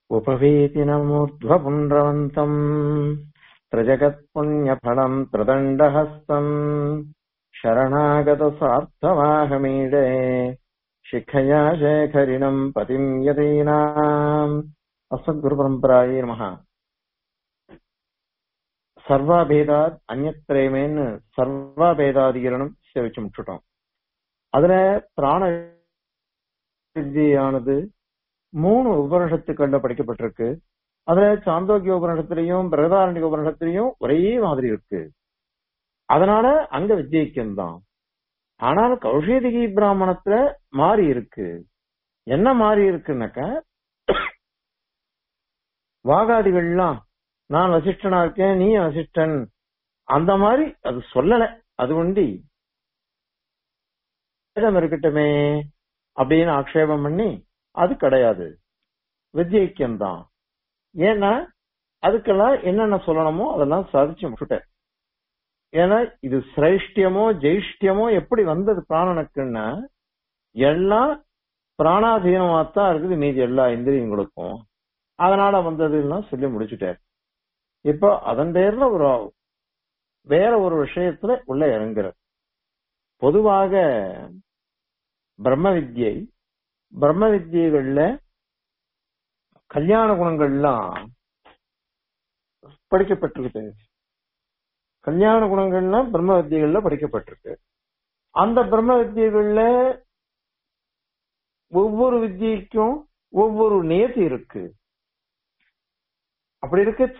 उपवीतिनमूर्ध्वपुण्ड्रवन्तम् त्रिजगत्पुण्यफलम् त्रिदण्डहस्तम् शरणागतसार्थमाहमीडे शिखया शेखरिणम् पतिम् यतीनाम् अस्मद्गुरुपरम्परायै नमः சர்வாபேதாத் அந்நத்திரயமேன்னு சர்வாபேதாதிகரணம் சேவிச்சு முட்டுட்டோம் அதுல பிராண வித்தியானது மூணு உபனிஷத்துக்கள்ல படிக்கப்பட்டிருக்கு அதுல சாந்தோக்கிய உபனிஷத்திலையும் பிரகதாரண்ய உபனிஷத்திலையும் ஒரே மாதிரி இருக்கு அதனால அங்க வித்தியக்கம் தான் ஆனால் கௌஷேதிகி பிராமணத்துல மாறி இருக்கு என்ன மாறி இருக்குன்னாக்க வாகாதிகள்லாம் நான் வசிஷ்டனா இருக்கேன் நீ வசிஷ்டன் அந்த மாதிரி அது சொல்லல அது உண்டி வேதம் இருக்கட்டுமே அப்படின்னு ஆக்ஷேபம் பண்ணி அது கிடையாது வித்யக்கியம் தான் ஏன்னா அதுக்கெல்லாம் என்னென்ன சொல்லணுமோ அதெல்லாம் சாதிச்சு விட்டுட்டேன் ஏன்னா இது சிரேஷ்டியமோ ஜெயிஷ்டியமோ எப்படி வந்தது பிராணனுக்குன்னா எல்லாம் பிராணாதீனமாத்தான் இருக்குது மீதி எல்லா இந்திரியங்களுக்கும் அதனால வந்ததுன்னா சொல்லி முடிச்சுட்டார் இப்போ அதன் பேர்ல ஒரு வேற ஒரு விஷயத்துல உள்ள இறங்குற பொதுவாக பிரம்ம வித்யை பிரம்ம வித்தியைகள்ல கல்யாண குணங்கள்லாம் படிக்கப்பட்டிருக்கு கல்யாண குணங்கள்லாம் பிரம்ம வித்தியைகள்ல படிக்கப்பட்டிருக்கு அந்த பிரம்ம வித்தியைகள்ல ஒவ்வொரு வித்தியைக்கும் ஒவ்வொரு நேதி இருக்கு அப்படி இருக்கச்ச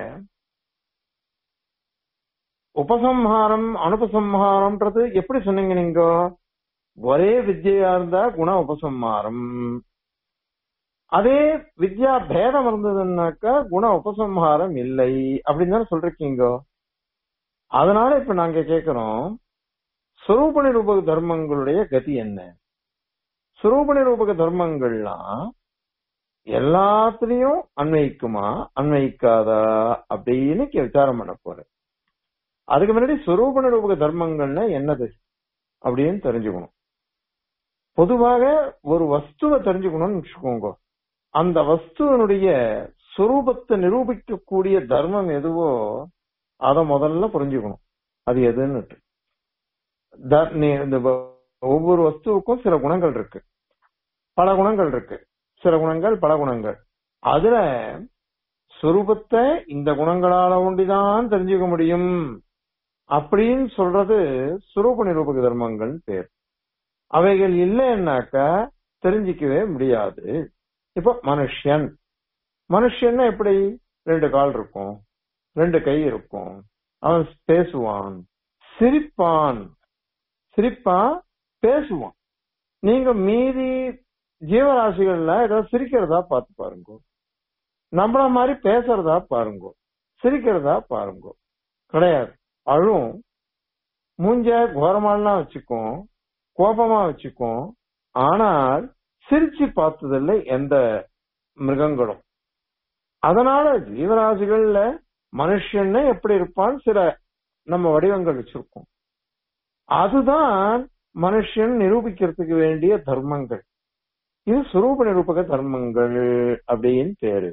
உபசம்ஹாரம் அனுபசம்ஹாரம்ன்றது எப்படி சொன்னீங்க நீங்க ஒரே வித்யா இருந்தா குண உபசம்ஹாரம் அதே வித்யா பேதம் இருந்ததுன்னாக்கா குண உபசம்ஹாரம் இல்லை அப்படின்னு தானே சொல்றீங்க அதனால இப்ப நாங்க கேக்குறோம் சுரூப நிரூபக தர்மங்களுடைய கதி என்ன சுரூப நிரூபக தர்மங்கள்லாம் எல்லாத்துலயும் அன்வயிக்குமா அன்வயிக்காதா அப்படின்னு விசாரம் பண்ண போறேன் அதுக்கு முன்னாடி சுரூப நிரூபக தர்மங்கள்னா என்னது அப்படின்னு தெரிஞ்சுக்கணும் பொதுவாக ஒரு வஸ்துவை தெரிஞ்சுக்கணும்னு வச்சுக்கோங்க அந்த வஸ்துவனுடைய சுரூபத்தை நிரூபிக்கக்கூடிய தர்மம் எதுவோ அதை முதல்ல புரிஞ்சுக்கணும் அது எதுன்னு இந்த ஒவ்வொரு வஸ்துவுக்கும் சில குணங்கள் இருக்கு பல குணங்கள் இருக்கு சில குணங்கள் பல குணங்கள் அதுல சுரூபத்தை இந்த குணங்களால ஒண்டிதான் தெரிஞ்சுக்க முடியும் அப்படின்னு சொல்றது சுரூப நிரூபக தர்மங்கள் பேர் அவைகள் இல்லைன்னாக்கா தெரிஞ்சிக்கவே முடியாது இப்ப மனுஷன் மனுஷன் எப்படி ரெண்டு கால் இருக்கும் ரெண்டு கை இருக்கும் அவன் பேசுவான் சிரிப்பான் சிரிப்பான் பேசுவான் நீங்க மீதி ஜீவராசிகள்ல ஏதாவது சிரிக்கிறதா பார்த்து பாருங்க நம்மள மாதிரி பேசுறதா பாருங்க சிரிக்கிறதா பாருங்க கிடையாது அழும் மூஞ்ச கோரமாலாம் வச்சுக்கும் கோபமா வச்சுக்கும் ஆனால் சிரிச்சு பார்த்ததில்லை எந்த மிருகங்களும் அதனால ஜீவராசிகள்ல மனுஷன் எப்படி இருப்பான் சில நம்ம வடிவங்கள் வச்சிருக்கோம் அதுதான் மனுஷன் நிரூபிக்கிறதுக்கு வேண்டிய தர்மங்கள் இது சுரூப நிரூபக தர்மங்கள் அப்படின்னு பேரு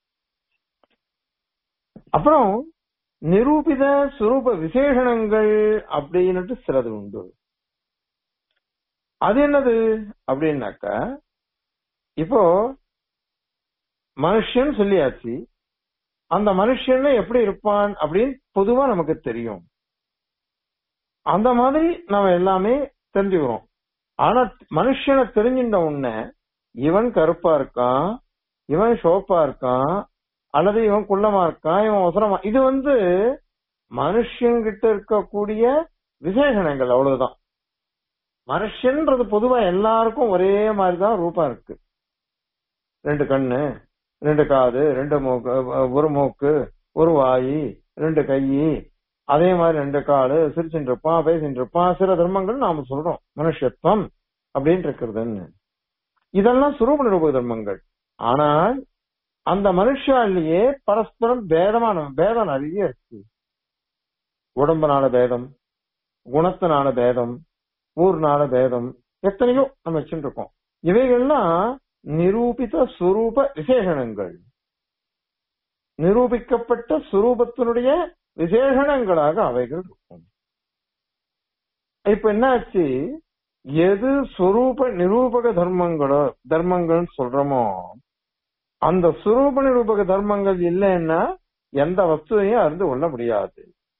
அப்புறம் நிரூபித சுரூப விசேஷணங்கள் அப்படின்னுட்டு சிலது உண்டு அது என்னது அப்படின்னாக்கா இப்போ மனுஷன் சொல்லியாச்சு அந்த மனுஷன் எப்படி இருப்பான் அப்படின்னு பொதுவா நமக்கு தெரியும் அந்த மாதிரி நம்ம எல்லாமே தெரிஞ்சுக்கிறோம் ஆனா மனுஷனை தெரிஞ்சின்ற உடனே இவன் கருப்பா இருக்கான் இவன் சோப்பா இருக்கான் அல்லது இவன் குள்ளமா இருக்கான் இவன் ஒசரமா இது வந்து மனுஷங்கிட்ட இருக்கக்கூடிய விசேஷணங்கள் அவ்வளவுதான் மனுஷன்றது பொதுவா எல்லாருக்கும் ஒரே மாதிரிதான் ரூபம் இருக்கு ரெண்டு கண்ணு ரெண்டு காது ரெண்டு மூக்கு ஒரு மூக்கு ஒரு வாய் ரெண்டு கை அதே மாதிரி ரெண்டு காலு சிரிச்சுட்டு இருப்பான் பேசிட்டு இருப்பான் சில தர்மங்கள் நாம சொல்றோம் மனுஷத்துவம் அப்படின்னு இருக்கிறதுன்னு இதெல்லாம் சுரூப நிரூப தர்மங்கள் ஆனால் அந்த மனுஷாலேயே பரஸ்பரம் பேதமான பேதம் நிறைய இருக்கு உடம்புனால பேதம் குணத்தினால பேதம் ஊர்னால பேதம் எத்தனையோ நம்ம வச்சுட்டு இருக்கோம் இவைகள்லாம் நிரூபித சுரூப விசேஷணங்கள் நிரூபிக்கப்பட்ட சுரூபத்தினுடைய விசேஷணங்களாக அவைகள் இருக்கும் இப்ப என்னாச்சு எது சுரூப நிரூபக தர்மங்களோ தர்மங்கள்னு சொல்றோமோ அந்த சுரூப நிரூபக தர்மங்கள் இல்லைன்னா எந்த வஸ்துவையும் அறிந்து கொள்ள முடியாது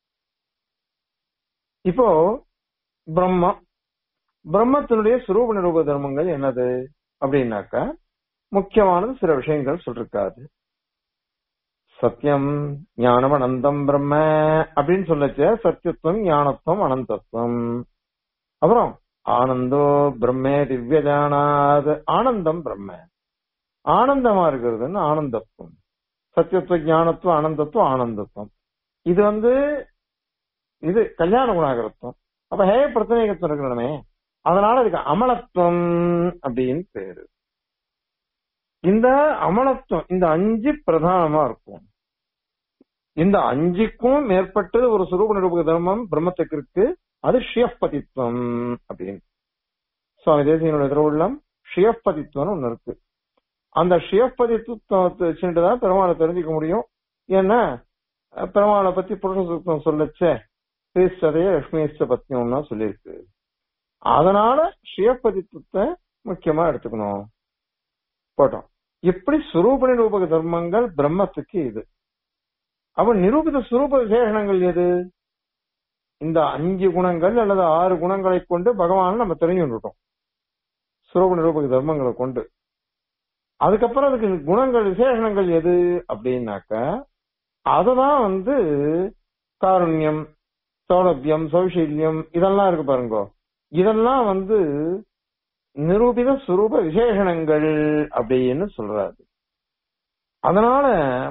இப்போ பிரம்மம் பிரம்மத்தினுடைய சுரூப நிரூப தர்மங்கள் என்னது அப்படின்னாக்கா முக்கியமானது சில விஷயங்கள் சொல்லிருக்காது சத்தியம் ஞானம் அனந்தம் பிரம்ம அப்படின்னு சொல்லச்ச சத்தியத்துவம் ஞானத்துவம் அனந்தத்துவம் அப்புறம் ஆனந்தோ பிரம்மே திவ்யஜானாத் ஆனந்தம் பிரம்ம ஆனந்தமா இருக்கிறதுன்னு ஆனந்தத்துவம் சத்தியத்துவ ஞானத்துவம் ஆனந்தத்துவம் ஆனந்தத்துவம் இது வந்து இது கல்யாண குணாகரத்துவம் அப்ப ஹே பிரச்சனைகத்துவம் இருக்கணுமே அதனால அதுக்கு அமலத்துவம் அப்படின்னு பேரு இந்த அமலத்துவம் இந்த அஞ்சு பிரதானமா இருக்கும் இந்த அஞ்சுக்கும் மேற்பட்டது ஒரு சுரூப நிரூபக தர்மம் பிரம்மத்துக்கு இருக்கு அது ஷியப்பதித்வம் அப்படின்னு சுவாமி தேசியனுடைய திருவுள்ளம் ஷியப்பதித்வம் ஒண்ணு இருக்கு அந்த ஷியப்பதித்துவத்தை வச்சுட்டு தான் பெருமாளை தெரிஞ்சுக்க முடியும் ஏன்னா பெருமாளை பத்தி புருஷ சுத்தம் சொல்லச்சே ஸ்ரீஸ்வரைய லட்சுமிஸ்வ பத்னியம்னா சொல்லியிருக்கு அதனால ஷியப்பதித்துவத்தை முக்கியமா எடுத்துக்கணும் போட்டோம் இப்படி சுரூப நிரூபக தர்மங்கள் பிரம்மத்துக்கு இது அப்ப நிரூபித சுரூப விசேஷணங்கள் எது இந்த அஞ்சு குணங்கள் அல்லது ஆறு குணங்களை கொண்டு பகவான் நம்ம தெரிஞ்சுட்டோம் சுரூப நிரூபக தர்மங்களை கொண்டு அதுக்கப்புறம் அதுக்கு குணங்கள் விசேஷணங்கள் எது அப்படின்னாக்க அதுதான் வந்து காருண்யம் சௌலபியம் சௌஷல்யம் இதெல்லாம் இருக்கு பாருங்க இதெல்லாம் வந்து நிரூபித சுரூப விசேஷணங்கள் அப்படின்னு சொல்றாரு அதனால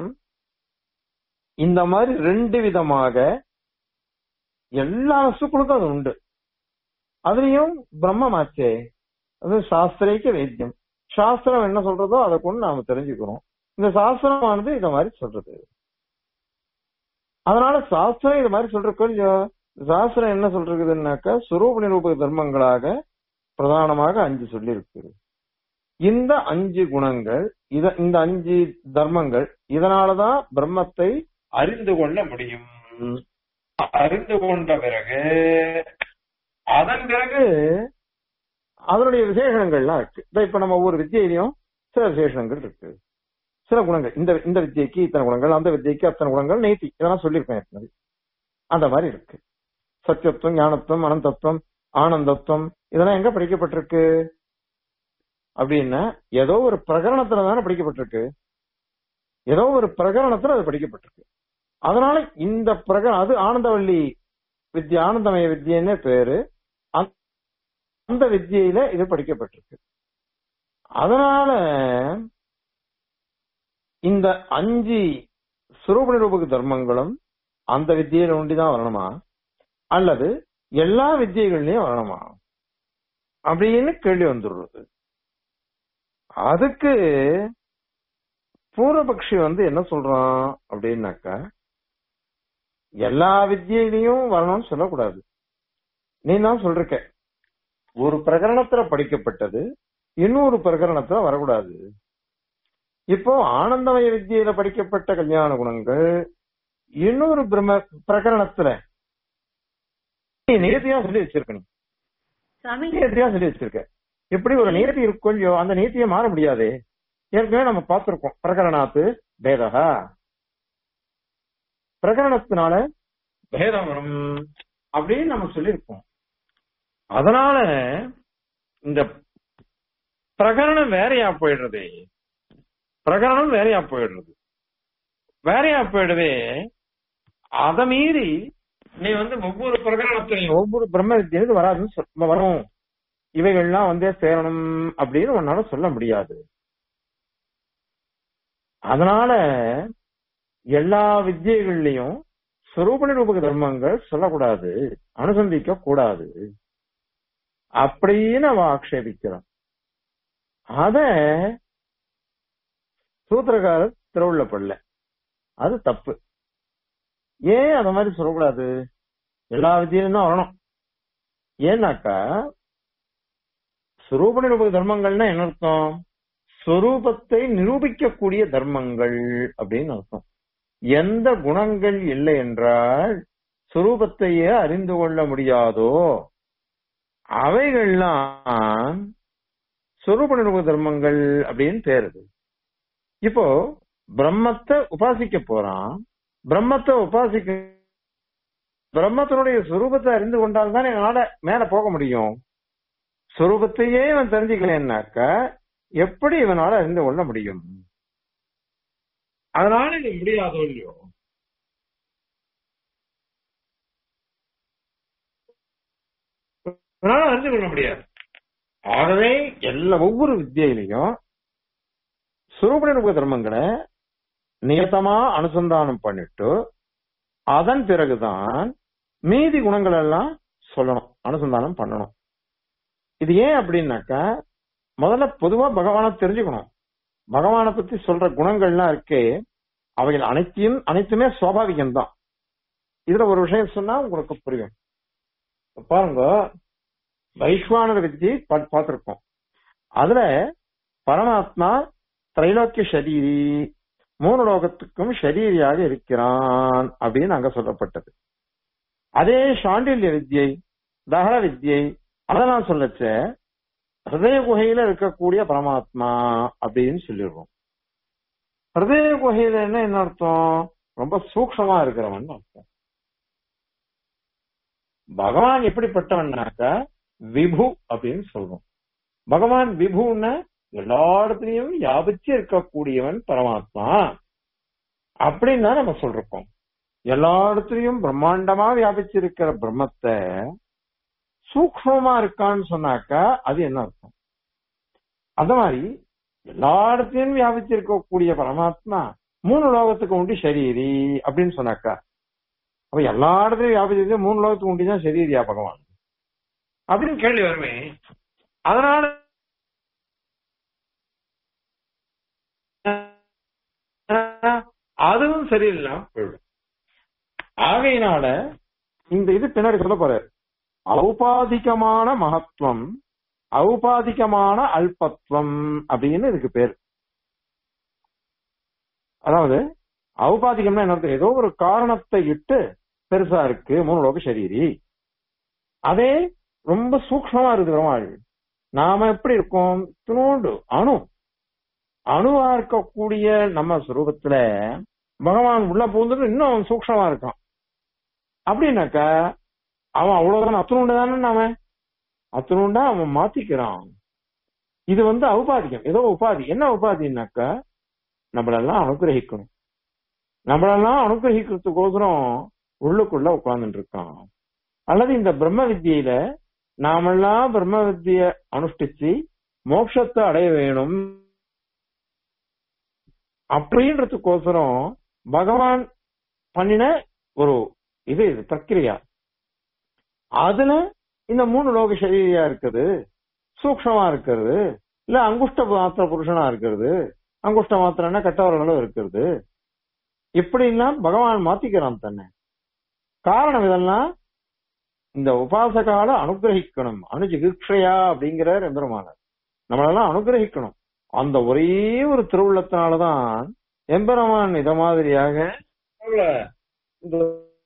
இந்த மாதிரி ரெண்டு விதமாக எல்லா வஸ்துக்களுக்கும் அது உண்டு அதுலயும் பிரம்மமாச்சே அது சாஸ்திரிக்க வைத்தியம் சாஸ்திரம் என்ன சொல்றதோ அதை கொண்டு நாம தெரிஞ்சுக்கிறோம் இந்த சாஸ்திரமானது இத மாதிரி சொல்றது அதனால சாஸ்திரம் இது மாதிரி சொல்றக்கோ இல்லையோ சாஸ்திரம் என்ன சொல்றதுன்னாக்கா சுரூப நிரூப தர்மங்களாக பிரதானமாக அஞ்சு சொல்லி இருக்கு இந்த அஞ்சு குணங்கள் இத இந்த அஞ்சு தர்மங்கள் இதனாலதான் பிரம்மத்தை அறிந்து கொள்ள முடியும் அறிந்து கொண்ட பிறகு அதன் பிறகு அதனுடைய விசேஷங்கள்லாம் இருக்கு இப்ப நம்ம ஒவ்வொரு வித்தியிலையும் சில விசேஷங்கள் இருக்கு சில குணங்கள் இந்த இந்த வித்தியைக்கு இத்தனை குணங்கள் அந்த வித்தியைக்கு அத்தனை குணங்கள் நேத்தி இதெல்லாம் சொல்லியிருப்பேன் ஏற்கனவே அந்த மாதிரி இருக்கு சத்தியத்துவம் ஞானத்துவம் அனந்தத்துவம் ஆனந்தத்துவம் இதெல்லாம் எங்க படிக்கப்பட்டிருக்கு அப்படின்னா ஏதோ ஒரு பிரகரணத்துல தானே படிக்கப்பட்டிருக்கு ஏதோ ஒரு பிரகரணத்துல அது படிக்கப்பட்டிருக்கு அதனால இந்த பிரகரணம் அது ஆனந்தவள்ளி வித்யா ஆனந்தமய வித்யன்னு பேரு அந்த வித்தியில இது படிக்கப்பட்டிருக்கு அதனால இந்த அஞ்சு சுரூப நிரூபக தர்மங்களும் அந்த வித்தியில ஒண்டிதான் வரணுமா அல்லது எல்லா வித்தியகள்லயும் வரணுமா அப்படின்னு கேள்வி வந்துடுறது அதுக்கு பூர்வபக்ஷி வந்து என்ன சொல்றான் அப்படின்னாக்கா எல்லா வித்தியிலையும் வரணும்னு சொல்லக்கூடாது நீ தான் சொல்றிருக்க ஒரு பிரகரணத்துல படிக்கப்பட்டது இன்னொரு பிரகரணத்துல வரக்கூடாது இப்போ ஆனந்தமய வித்தியில படிக்கப்பட்ட கல்யாண குணங்கள் இன்னொரு பிரம்ம பிரகரணத்துல நேர்த்தியா சொல்லி வச்சிருக்க நீ சாமி நேர்த்தியா சொல்லி வச்சிருக்க எப்படி ஒரு நேர்த்தி இருக்கும் கொஞ்சம் அந்த நேர்த்தியை மாற முடியாது ஏற்கனவே நம்ம பார்த்திருக்கோம் பிரகரணாத்து பேதகா பிரகரணத்தினால பேதம் வரும் அப்படின்னு நம்ம சொல்லியிருக்கோம் அதனால இந்த பிரகரணம் வேறையா போயிடுறது பிரகரணம் வேறையா போயிடுறது வேறையா போயிடுவே அத மீறி நீ வந்து ஒவ்வொரு பிரகரணத்திலையும் ஒவ்வொரு பிரம்ம வித்தியிலிருந்து வராதுன்னு சொல் வரும் இவைகள்லாம் வந்து சேரணும் அப்படின்னு உன்னால சொல்ல முடியாது அதனால எல்லா வித்தியகள்லயும் சுரூப நிரூபக தர்மங்கள் சொல்லக்கூடாது அனுசந்திக்க கூடாது அப்படின்னு அவ ஆக்ஷேபிக்கிறான் அத சூத்திரக்காரர் திருவுள்ள படல அது தப்பு ஏன் அத மாதிரி சொல்லக்கூடாது எல்லா வித்தியிலும் தான் வரணும் ஏன்னாக்கா சுரூப நிரூபக தர்மங்கள்னா என்ன அர்த்தம் சொரூபத்தை நிரூபிக்கக்கூடிய தர்மங்கள் அப்படின்னு அர்த்தம் எந்த குணங்கள் இல்லை என்றால் சொரூபத்தையே அறிந்து கொள்ள முடியாதோ அவைகள்லாம் சொரூப நிரூப தர்மங்கள் அப்படின்னு பேருது இப்போ பிரம்மத்தை உபாசிக்க போறான் பிரம்மத்தை உபாசிக்க பிரம்மத்தினுடைய சுரூபத்தை அறிந்து கொண்டால் தான் எங்களால மேல போக முடியும் சுரூபத்தையே இவன் தெரிஞ்சுக்கலன்னாக்க எப்படி இவனால அறிந்து கொள்ள முடியும் அதனால இது முடியாதோ இல்லையோ இவனால அறிந்து கொள்ள முடியாது ஆகவே எல்லா ஒவ்வொரு வித்தியிலையும் சுரூப தர்மங்களை நியத்தமா அனுசந்தானம் பண்ணிட்டு அதன் பிறகுதான் மீதி குணங்கள் எல்லாம் சொல்லணும் அனுசந்தானம் பண்ணணும் இது ஏன் அப்படின்னாக்கா முதல்ல பொதுவா பகவானை தெரிஞ்சுக்கணும் பகவானை பத்தி சொல்ற குணங்கள்லாம் இருக்கே அவைகள் அனைத்தையும் அனைத்துமே சுவாபாவிகம் தான் இதுல ஒரு விஷயம் சொன்னா உங்களுக்கு புரியும் பாருங்க வைஸ்வானர வித்தியை பார்த்திருக்கோம் அதுல பரமாத்மா திரைலோக்கிய சரீரி மூணு லோகத்துக்கும் ஷரீரியாக இருக்கிறான் அப்படின்னு அங்க சொல்லப்பட்டது அதே சாண்டில்ய வித்யை தகர வித்யை அதெல்லாம் சொல்லச்ச ஹிருதய குகையில இருக்கக்கூடிய பரமாத்மா அப்படின்னு சொல்லிடுறோம் ஹிருதய குகையில என்ன என்ன அர்த்தம் ரொம்ப சூக்ஷமா இருக்கிறவன் அர்த்தம் பகவான் எப்படிப்பட்டவன்னாக்க விபு அப்படின்னு சொல்றோம் பகவான் விபுன்னு எல்லா இடத்துலயும் வியாபிச்சு இருக்கக்கூடியவன் பரமாத்மா அப்படின்னு தான் நம்ம சொல்றோம் எல்லா இடத்துலயும் பிரம்மாண்டமா வியாபிச்சு இருக்கிற பிரம்மத்தை சூக்மமா இருக்கான்னு சொன்னாக்கா அது என்ன அர்த்தம் அந்த மாதிரி எல்லா இடத்துலயும் வியாபிச்சு இருக்கக்கூடிய பரமாத்மா மூணு லோகத்துக்கு உண்டு சரீரி அப்படின்னு சொன்னாக்கா அப்ப எல்லா இடத்துலயும் வியாபிச்சிருக்கு மூணு லோகத்துக்கு உண்டிதான் சரீரியா பகவான் அப்படின்னு கேள்வி வருமே அதனால அதுவும் சரியில்லாம போயிடும் ஆகையினால இந்த இது பின்னாடி சொல்ல போறாரு ஔபாதிகமான மகத்துவம் ஔபாதிகமான அல்பத்துவம் அப்படின்னு இதுக்கு பேர் அதாவது ஔபாதிகம்னா என்ன அர்த்தம்? ஏதோ ஒரு காரணத்தை இட்டு பெருசா இருக்கு மூணு லோக சரீரி அதே ரொம்ப சூக்ஷ்மமா இருக்கு பெருமாள் நாம எப்படி இருக்கோம் துணோண்டு அணு அணுவா இருக்கக்கூடிய நம்ம சுரூபத்துல பகவான் உள்ள பூந்துட்டு இன்னும் அவன் சூக்ஷமா இருக்கான் அப்படின்னாக்கா அவன் அவ்வளவுதான் அத்தனுண்டு தானே அவன் அத்தனுண்டா அவன் மாத்திக்கிறான் இது வந்து உபாதிகம் ஏதோ உபாதி என்ன உபாதினாக்கா நம்மளெல்லாம் அனுகிரகிக்கணும் நம்மளெல்லாம் அனுகிரகிக்கிறதுக்கோசரம் உள்ளுக்குள்ள உட்கார்ந்துட்டு இருக்கான் அல்லது இந்த பிரம்ம வித்தியில நாமெல்லாம் பிரம்ம வித்திய அனுஷ்டிச்சு மோட்சத்தை அடைய வேணும் அப்படின்றதுக்கோசரம் பகவான் பண்ணின ஒரு இது இது பிரக்கிரியா அதுல இந்த மூணு லோக சரீரியா இருக்குது சூக்ஷமா இருக்கிறது இல்ல அங்குஷ்ட மாத்திர புருஷனா இருக்கிறது அங்குஷ்ட மாத்திரம்னா கெட்டவர்களும் இருக்கிறது இப்படி எல்லாம் பகவான் மாத்திக்கிறான் தன்னை காரணம் இதெல்லாம் இந்த உபாசகால அனுகிரகிக்கணும் அனுஜிகிக்ஷையா அப்படிங்கிற எம்பெருமானார் நம்மளெல்லாம் அனுகிரகிக்கணும் அந்த ஒரே ஒரு திருவுள்ளத்தினாலதான் எம்பெருமான் இத மாதிரியாக நம்மள இந்த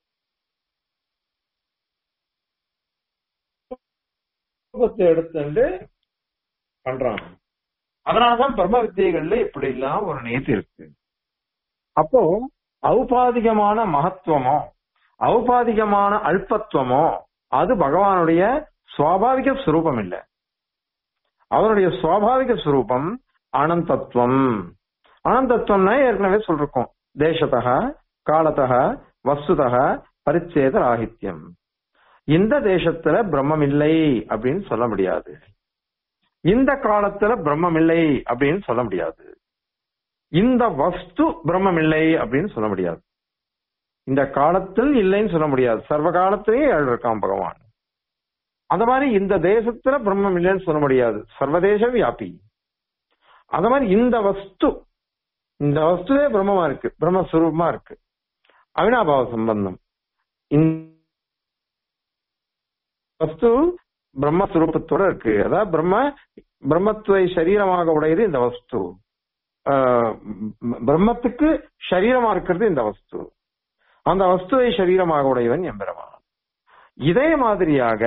ரூபத்தை எடுத்துட்டு பண்றான் அதனாலதான் பிரம்ம வித்தியைகள்ல இப்படி எல்லாம் ஒரு நேத்து இருக்கு அப்போ ஔபாதிகமான மகத்துவமோ ஔபாதிகமான அல்பத்துவமோ அது பகவானுடைய சுவாபாவிக சுரூபம் இல்லை அவருடைய சுவாபாவிக சுரூபம் அனந்தத்துவம் அனந்தத்துவம்னா ஏற்கனவே சொல்லிருக்கோம் தேசத்தக காலத்தக வஸ்துதக பரிச்சேத ராகித்யம் இந்த தேசத்துல பிரம்மம் இல்லை அப்படின்னு சொல்ல முடியாது இந்த காலத்துல பிரம்மம் இல்லை அப்படின்னு சொல்ல முடியாது இந்த வஸ்து பிரம்மம் இல்லை அப்படின்னு சொல்ல முடியாது இந்த காலத்தில் இல்லைன்னு சொல்ல முடியாது சர்வ காலத்திலேயே ஏழு இருக்கான் பகவான் அந்த மாதிரி இந்த தேசத்துல பிரம்மம் இல்லைன்னு சொல்ல முடியாது சர்வதேச வியாபி அந்த மாதிரி இந்த வஸ்து இந்த வஸ்துவே பிரம்மமா இருக்கு பிரம்மஸ்வரூபமா இருக்கு அவினாபாவ சம்பந்தம் இந்த வஸ்து பிரம்மஸ்வரூபத்தோட இருக்கு அதாவது பிரம்ம பிரம்மத்துவை சரீரமாக உடையது இந்த வஸ்து ஆஹ் ம், பிரம்மத்துக்கு சரீரமா இருக்கிறது இந்த வஸ்து அந்த வஸ்துவை சரீரமாக உடையவன் எம்பெருமான் இதே மாதிரியாக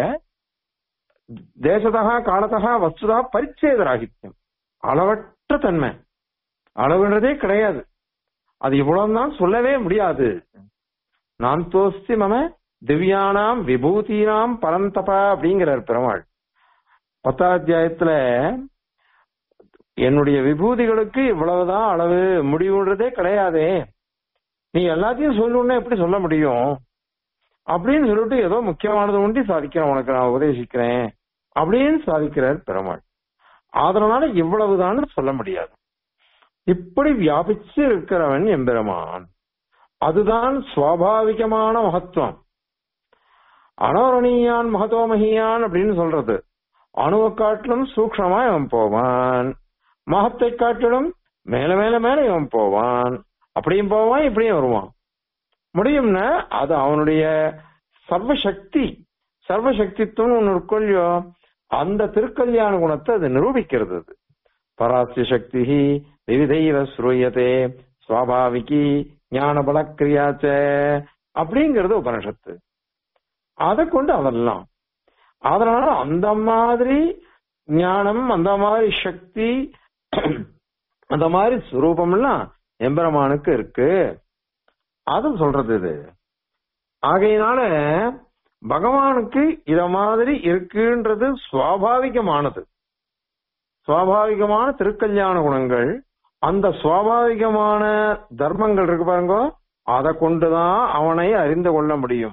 தேசதா காலத்தகா வஸ்துதா பரிச்சேத ராகித்யம் அளவற்ற தன்மை அளவுன்றதே கிடையாது அது இவ்வளவுதான் சொல்லவே முடியாது நான் தோஸ்தி மம திவ்யானாம் விபூதினாம் பரந்தபா அப்படிங்கிறார் பெருமாள் பத்தாம் அத்தியாயத்துல என்னுடைய விபூதிகளுக்கு இவ்வளவுதான் அளவு முடிவுன்றதே கிடையாதே நீ எல்லாத்தையும் சொல்லணும்னா எப்படி சொல்ல முடியும் அப்படின்னு சொல்லிட்டு ஏதோ முக்கியமானது ஒண்டி சாதிக்கிறேன் உனக்கு நான் உபதேசிக்கிறேன் அப்படின்னு சாதிக்கிறார் பெருமாள் அதனால இவ்வளவுதான் சொல்ல முடியாது இப்படி வியாபிச்சு இருக்கிறவன் எம்பெருமான் அதுதான் சுவாபாவிகமான மகத்துவம் அனோரணீயான் மகத்தோமகியான் அப்படின்னு சொல்றது அணுவை காட்டிலும் சூக்ஷமா இவன் போவான் மகத்தை காட்டிலும் மேல மேல மேல இவன் போவான் அப்படியும் போவான் இப்படியும் வருவான் முடியும்னா அது அவனுடைய சர்வசக்தி சர்வசக்தித்துவம் ஒன்று இருக்கொள்ளியோ அந்த திருக்கல்யாண குணத்தை அது நிரூபிக்கிறது அது பராசிய சக்தி விவிதைவ ஸ்ரூயதே சுவாபாவிகி ஞான பலக்கிரியாச்ச அப்படிங்கிறது உபனிஷத்து அதை கொண்டு அதெல்லாம் அதனால அந்த மாதிரி ஞானம் அந்த மாதிரி சக்தி அந்த மாதிரி சுரூபம் எல்லாம் எம்பெருமானுக்கு இருக்கு அது சொல்றது இது ஆகையினால பகவானுக்கு இத மாதிரி இருக்குன்றது சுவாபாவிகமானது சுவாபாவிகமான திருக்கல்யாண குணங்கள் அந்த சுவாபாவிகமான தர்மங்கள் இருக்கு பாருங்க அதை கொண்டுதான் அவனை அறிந்து கொள்ள முடியும்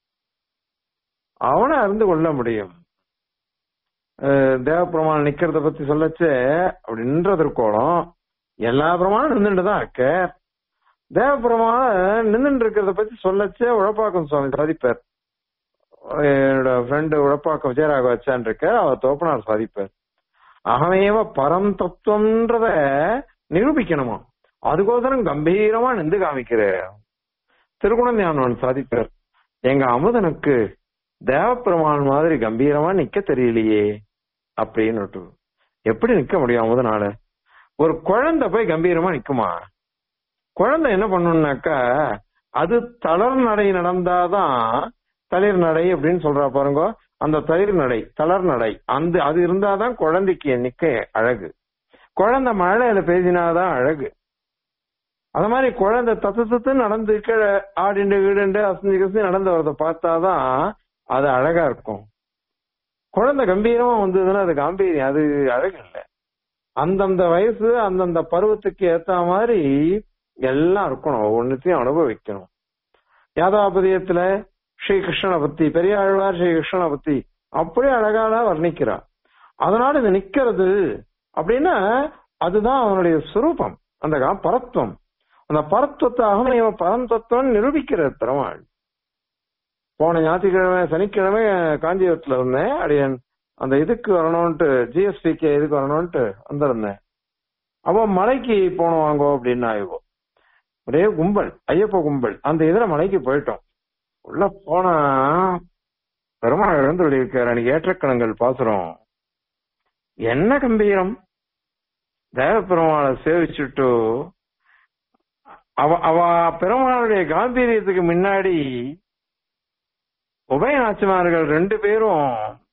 அவனை அறிந்து கொள்ள முடியும் அஹ் தேவப்பிரமாணம் நிக்கிறத பத்தி சொல்லச்சு அப்படி நின்றதற்கோளம் எல்லா பிரமாணம் நின்றுட்டு தான் இருக்க தேவப்பிரமாணம் நின்றுட்டு இருக்கிறத பத்தி சொல்லச்சு உழப்பாக்கம் சுவாமி சாதிப்பார் என்னோட ஃப்ரெண்டு உழப்பாக்கம் விஜயராகவச்சான் இருக்க அவர் தோப்பனார் சாதிப்பார் அகமேவ பரம் தத்துவம்ன்றத நிரூபிக்கணுமா அதுக்கோசரம் கம்பீரமா நின்று காமிக்கிற திருகுணஞானவன் சாதிப்பார் எங்க அமுதனுக்கு தேவப்பெருமான் மாதிரி கம்பீரமா நிக்க தெரியலையே அப்படின்னு எப்படி நிக்க முடியும் அமுதனால ஒரு குழந்தை போய் கம்பீரமா நிக்குமா குழந்தை என்ன பண்ணணும்னாக்கா அது தளர் நடை நடந்தாதான் தளிர் நடை அப்படின்னு சொல்றா பாருங்க அந்த தளிர் நடை தளர் நடை அந்த அது இருந்தாதான் குழந்தைக்கு நிக்க அழகு குழந்தை மழையில பேசினாதான் அழகு அது மாதிரி குழந்தை தத்து தத்து நடந்து கீழே ஆடிண்டு வீடுண்டு அசஞ்சு கசி நடந்து வரத பார்த்தாதான் அது அழகா இருக்கும் குழந்தை கம்பீரமா வந்ததுன்னா அது காம்பீரியம் அது அழகு இல்லை அந்தந்த வயசு அந்தந்த பருவத்துக்கு ஏத்த மாதிரி எல்லாம் இருக்கணும் ஒவ்வொன்றுத்தையும் அனுபவிக்கணும் யாதாபதியத்துல ஸ்ரீ கிருஷ்ணனை பத்தி பெரிய ஆழ்வார் ஸ்ரீ கிருஷ்ணனை பத்தி அப்படியே அழகாக வர்ணிக்கிறார் அதனால இது நிக்கிறது அப்படின்னா அதுதான் அவனுடைய சுரூபம் அந்த கா- பரத்துவம் அந்த பரத்துவத்தை அகமேவ பரந்தத்துவம் நிரூபிக்கிறார் பெருமாள் போன ஞாயிற்றுக்கிழமை சனிக்கிழமை காஞ்சிபுரத்துல இருந்தேன் அடியன் அந்த இதுக்கு வரணும்ட்டு ஜிஎஸ்டிக்கு இதுக்கு வரணும்ட்டு வந்திருந்தேன் அப்போ மலைக்கு போனோம் வாங்கோ அப்படின்னு ஆயிவோ ஒரே கும்பல் ஐயப்ப கும்பல் அந்த இதுல மலைக்கு போயிட்டோம் உள்ள போனா பெருமாள் இழந்து இருக்காரு அன்னைக்கு ஏற்றக்கணங்கள் பாசுறோம் என்ன கம்பீரம் தேவ பெருமாளை சேவிச்சுட்டு அவ அவ பெருமாளுடைய காம்பீரியத்துக்கு முன்னாடி உபயநாச்சிமார்கள் ரெண்டு பேரும்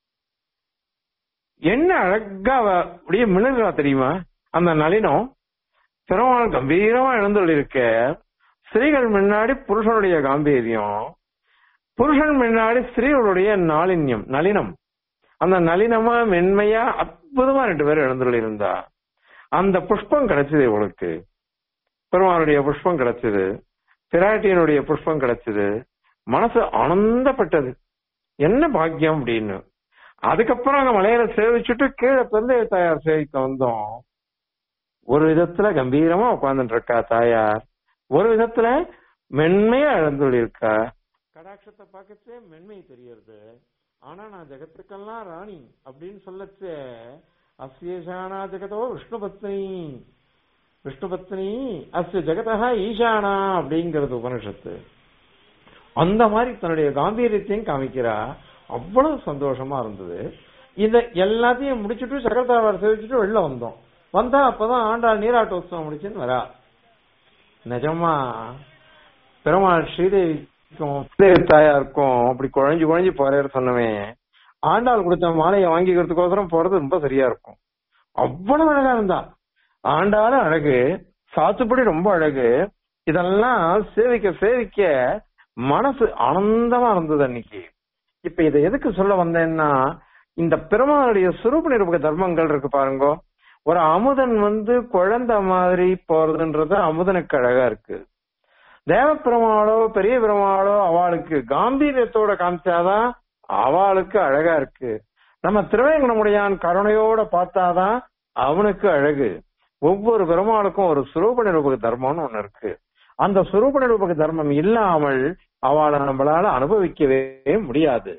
என்ன அழகா அவ அப்படியே மிளகுறா தெரியுமா அந்த நளினம் பெருமாள் கம்பீரமா எழுந்துள்ள இருக்க ஸ்திரீகள் முன்னாடி புருஷனுடைய காம்பீரியம் புருஷன் முன்னாடி ஸ்திரீகளுடைய நாளின்யம் நளினம் அந்த நளினமா மென்மையா அற்புதமா ரெண்டு பேரும் எழுந்துள்ள இருந்தா அந்த புஷ்பம் கிடைச்சது இவளுக்கு பெருமாளுடைய புஷ்பம் கிடைச்சது பிராட்டியனுடைய புஷ்பம் கிடைச்சது மனசு ஆனந்தப்பட்டது என்ன பாக்கியம் அப்படின்னு அதுக்கப்புறம் அங்க மலையில சேவிச்சுட்டு கீழே பிறந்த தாயார் சேவிக்க வந்தோம் ஒரு விதத்துல கம்பீரமா உட்கார்ந்துட்டு இருக்கா தாயார் ஒரு விதத்துல மென்மையா எழுந்துள்ளிருக்கா கடாட்சத்தை பார்க்கச்சே மென்மை தெரியறது ஆனா நான் ஜெகத்துக்கெல்லாம் ராணி அப்படின்னு சொல்லச்சே அஸ்யேஷானா ஜெகதோ விஷ்ணுபத்னி விஷ்ணுபத்னி அஸ்ய ஜெகதா ஈசானா அப்படிங்கிறது உபனிஷத்து அந்த மாதிரி தன்னுடைய காம்பீரியத்தையும் காமிக்கிறா அவ்வளவு சந்தோஷமா இருந்தது இத எல்லாத்தையும் முடிச்சுட்டு சகல்தாவார் சேவிச்சுட்டு வெளில வந்தோம் வந்தா அப்பதான் ஆண்டாள் நீராட்டு உற்சவம் முடிச்சுன்னு வரா நிஜமா பெருமாள் ஸ்ரீதேவிக்கும் ஸ்ரீதேவி தாயாருக்கும் அப்படி குழஞ்சு குழஞ்சு போறேன்னு சொன்னவன் ஆண்டாள் கொடுத்த மாலையை வாங்கிக்கிறதுக்கோசரம் போறது ரொம்ப சரியா இருக்கும் அவ்வளவு அழகா இருந்தா ஆண்டாளும் அழகு சாத்துப்படி ரொம்ப அழகு இதெல்லாம் சேவிக்க சேவிக்க மனசு ஆனந்தமா இருந்தது அன்னைக்கு இப்ப இதை எதுக்கு சொல்ல வந்தேன்னா இந்த பெருமாளுடைய சுரூப நிரூபக தர்மங்கள் இருக்கு பாருங்க ஒரு அமுதன் வந்து குழந்தை மாதிரி போறதுன்றது அமுதனுக்கு அழகா இருக்கு தேவ பெருமாளோ பெரிய பெருமாளோ அவளுக்கு காம்பீரியத்தோட காமிச்சாதான் அவளுக்கு அழகா இருக்கு நம்ம திருவேங்கடமுடையான் கருணையோட பார்த்தாதான் அவனுக்கு அழகு ஒவ்வொரு பெருமாளுக்கும் ஒரு சுரூப நிரூபக தர்மம்னு ஒண்ணு இருக்கு அந்த சுரூப நிரூபக தர்மம் இல்லாமல் அவளை நம்மளால அனுபவிக்கவே முடியாது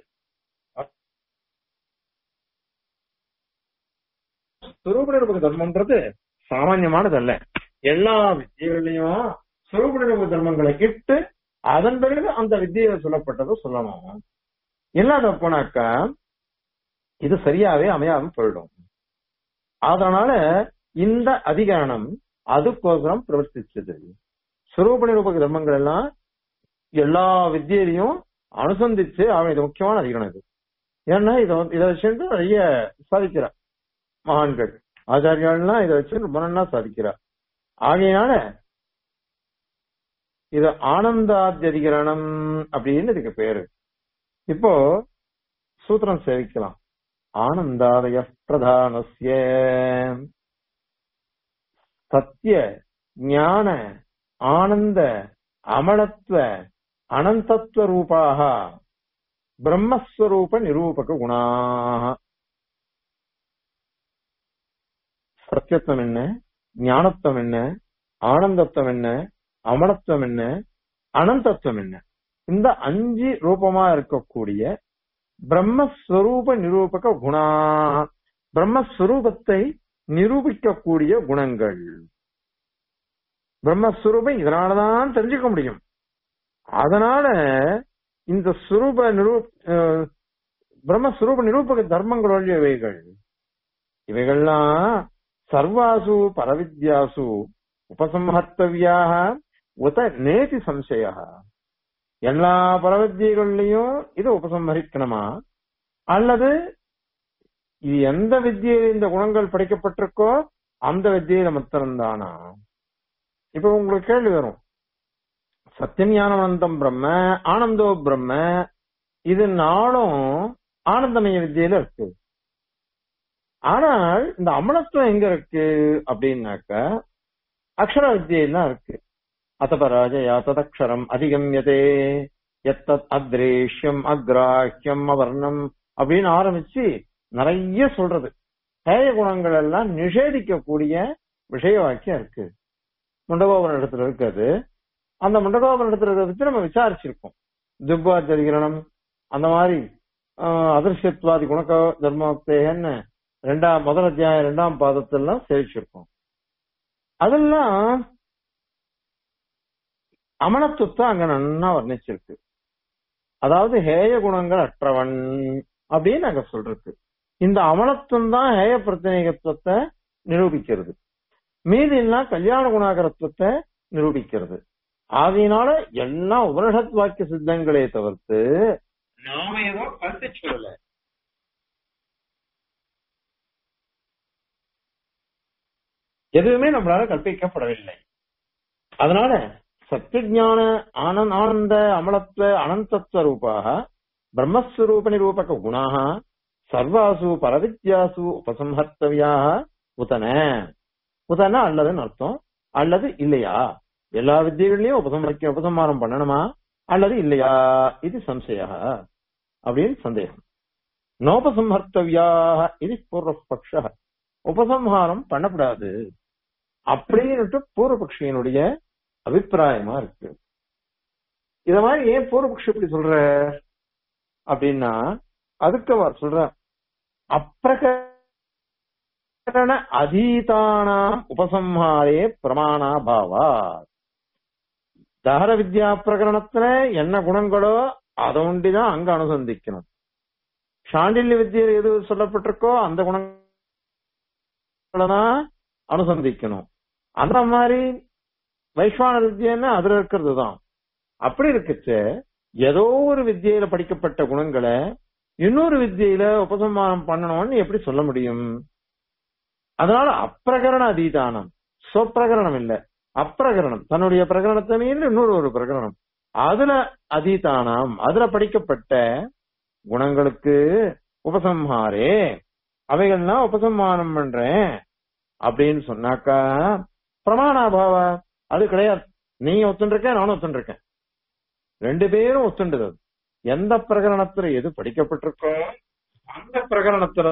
சுரூப நிரூபக தர்மம்ன்றது சாமான்யமானது அல்ல எல்லா வித்தியர்களையும் சுரூப நிரூபக தர்மங்களை இட்டு அதன் பிறகு அந்த வித்தியில சொல்லப்பட்டதை சொல்லணும் இல்லாத போனாக்கா இது சரியாவே அமையாம போயிடும் அதனால இந்த அதிகரணம் அதுக்கோசரம் பிரவர்த்திச்சது சுரூப நிரூபக தர்மங்கள் எல்லாம் எல்லா வித்தியிலையும் அனுசந்திச்சு அவன் இது முக்கியமான அதிகரணம் இது ஏன்னா இதை வந்து- இதை வச்சுட்டு நிறைய சாதிக்கிறார் மகான்கள் ஆச்சாரியாள்லாம் இதை வச்சு ரொம்ப நல்லா சாதிக்கிறார் ஆகையினால இது ஆனந்தாத்தியதிகரணம் அப்படின்னு இதுக்கு பேரு இப்போ சூத்திரம் சேவிக்கலாம் ஆனந்தாதய பிரதானஸ்ய சத்திய ஞான ஆனந்த அமலத்துவ அனந்தத்துவ ரூபாக பிரம்மஸ்வரூப நிரூபக குணாக சத்தியத்துவம் என்ன ஞானத்துவம் என்ன ஆனந்தத்துவம் என்ன அமலத்துவம் என்ன அனந்தத்துவம் என்ன இந்த அஞ்சு ரூபமா இருக்கக்கூடிய பிரம்மஸ்வரூப நிரூபக குணா பிரம்மஸ்வரூபத்தை நிரூபிக்கக்கூடிய குணங்கள் பிரம்மஸ்வரூபம் இதனாலதான் தெரிஞ்சுக்க முடியும் அதனால இந்த சுரூப நிரூ அஹ், பிரம்மஸ்வரூப நிரூபக தர்மங்கள் இவைகள் இவைகள்லாம் சர்வாசு பரவித்யாசு உபசம்ஹர்த்தவியாக உத நேதி சம்சய எல்லா பரவித்தியகள்லயும் இது உபசம்ஹரிக்கணுமா அல்லது இது எந்த வித்தியில் இந்த குணங்கள் படிக்கப்பட்டிருக்கோ அந்த வித்தியில மாத்திரம்தானா இப்ப உங்களுக்கு கேள்வி வரும் சத்தியம் ஞானவந்தம் பிரம்ம ஆனந்தோ பிரம்ம இது நாளும் ஆனந்தமய வித்தியில இருக்கு ஆனால் இந்த அமலத்துவம் எங்க இருக்கு அப்படின்னாக்க அக்ஷர வித்தியில இருக்கு அத்தபராஜயா ததக்ஷரம் அதிகம்யதே எத்தத் அத்ரேஷ்யம் அக்ராஹ்யம் அவர்ணம் அப்படின்னு ஆரம்பிச்சு நிறைய சொல்றது ஹேய குணங்கள் எல்லாம் நிஷேதிக்கக்கூடிய விஷய வாக்கியம் இருக்கு முண்டகோபுரம் இடத்துல இருக்காது அந்த முண்டகோபுரம் இடத்துல இருக்கிறத பத்தி நம்ம விசாரிச்சிருக்கோம் துப்பாச்சரிகரணம் அந்த மாதிரி ஆஹ், அதிர்ஷ்யத்வாதி குணக்க தர்மோக்தேகன்னு ரெண்டாம் முதல் அத்தியாயம் ரெண்டாம் பாதத்தெல்லாம் சேவிச்சிருக்கோம் அதெல்லாம் அமலத்துவத்தை அங்க நன்னா வர்ணிச்சிருக்கு அதாவது ஹேய குணங்கள் அற்றவன் அப்படின்னு அங்க சொல்றது இந்த அமலத்துவம் தான் ஹேய பிரத்தினேகத்துவத்தை நிரூபிக்கிறது மீதி எல்லாம் கல்யாண குணாகரத்துவத்தை நிரூபிக்கிறது ஆகையினால எல்லாம் உபனிஷத் வாக்கிய சித்தங்களே தவிர்த்து நாம ஏதோ கருத்து சொல்லல எதுவுமே நம்மளால கற்பிக்கப்படவில்லை அதனால சத்தியஞான ஆனந்த் ஆனந்த அமலத்துவ அனந்தத்துவ ரூபாக பிரம்மஸ்வரூப நிரூபக குணாக சர்வாசு பரவித்யாசு உபசம்ஹர்த்தவியாக உதன உதன அல்லதுன்னு அர்த்தம் அல்லது இல்லையா எல்லா வித்தியகள்லயும் உபசம்ஹரிக்க உபசம்ஹாரம் பண்ணணுமா அல்லது இல்லையா இது சம்சய அப்படின்னு சந்தேகம் நோபசம்ஹர்த்தவியாக இது பூர்வபக்ஷ உபசம்ஹாரம் பண்ணக்கூடாது அப்படின்னுட்டு பூர்வபக்ஷியனுடைய அபிப்பிராயமா இருக்கு இத மாதிரி ஏன் பூர்வபக்ஷி இப்படி சொல்ற அப்படின்னா அதுக்கு அவர் சொல்ற அப்பிரகரண அதீதானாம் உபசம்ஹாரே பிரமாணாபாவா தகர வித்யா பிரகரணத்துல என்ன குணங்களோ அதை ஒண்டிதான் அங்க அனுசந்திக்கணும் சாண்டில்ய வித்தியில் எது சொல்லப்பட்டிருக்கோ அந்த குணங்களை தான் அனுசந்திக்கணும் அந்த மாதிரி வைஸ்வான வித்தியன்னு அதுல இருக்கிறது தான் அப்படி இருக்குச்சு ஏதோ ஒரு வித்தியில படிக்கப்பட்ட குணங்களை இன்னொரு வித்தியில உபசம்மானம் பண்ணணும்னு எப்படி சொல்ல முடியும் அதனால அப்பிரகரண அதீதானம் சொப்பிரகரணம் இல்ல அப்பிரகரணம் தன்னுடைய பிரகரணத்தை மீறி இன்னொரு ஒரு பிரகரணம் அதுல அதீதானம் அதுல படிக்கப்பட்ட குணங்களுக்கு உபசம்ஹாரே அவைகள்லாம் உபசம்மானம் பண்றேன் அப்படின்னு சொன்னாக்கா பிரமாணாபாவ அது கிடையாது நீ ஒத்துண்டிருக்க நானும் ஒத்துண்டிருக்கேன் ரெண்டு பேரும் ஒத்துண்டது அது. எந்த பிரகரணத்துல எது படிக்கப்பட்டிருக்கோ அந்த பிரகரணத்துல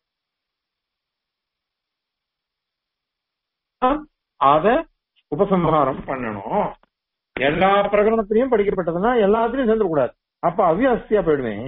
அத உபசம்ஹாரம் பண்ணணும் எல்லா பிரகரணத்திலையும் படிக்கப்பட்டதுன்னா எல்லாத்திலையும் சேர்ந்துடக்கூடாது அப்ப அவ்வியாஸ்தியா போயிடுவேன்